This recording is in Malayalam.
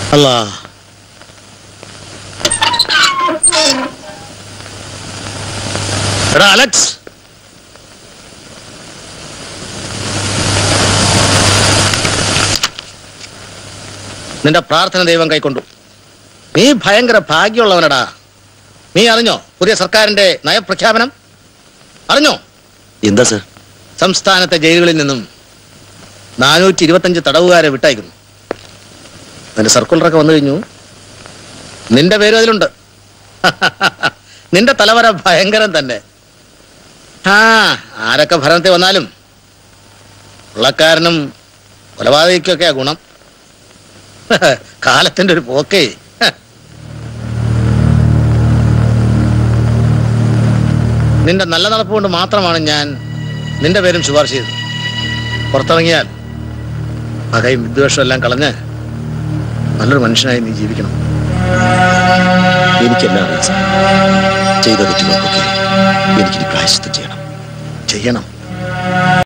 അല്ല എടാ അലക്സ് നിന്റെ പ്രാർത്ഥന ദൈവം കൈക്കൊണ്ടു നീ ഭയങ്കര ഭാഗ്യമുള്ളവനടാ നീ അറിഞ്ഞോ പുതിയ സർക്കാരിന്റെ നയപ്രഖ്യാപനം അറിഞ്ഞോ എന്താ സർ സംസ്ഥാനത്തെ ജയിലുകളിൽ നിന്നും നാനൂറ്റി ഇരുപത്തഞ്ച് തടവുകാരെ വിട്ടയക്കുന്നു അതിന്റെ സർക്കുലറൊക്കെ വന്നു കഴിഞ്ഞു നിന്റെ പേരും അതിലുണ്ട് നിന്റെ തലവര ഭയങ്കരം തന്നെ ആ ആരൊക്കെ ഭരണത്തിൽ വന്നാലും ഉള്ളക്കാരനും കൊലപാതകയ്ക്കൊക്കെയാ ഗുണം കാലത്തിന്റെ ഒരു പോക്കേ നിന്റെ നല്ല നടപ്പ് കൊണ്ട് മാത്രമാണ് ഞാൻ നിന്റെ പേരും ശുപാർശ ചെയ്തത് പുറത്തിറങ്ങിയാൽ പകയും വിദ്വേഷവും എല്ലാം കളഞ്ഞ് നല്ലൊരു മനുഷ്യനായി നീ ജീവിക്കണം എനിക്കെല്ലാം അറിയാം സർ ചെയ്ത തെറ്റുകൾക്കൊക്കെ എനിക്കിനി പ്രായശ്ചിത്തം ചെയ്യണം ചെയ്യണം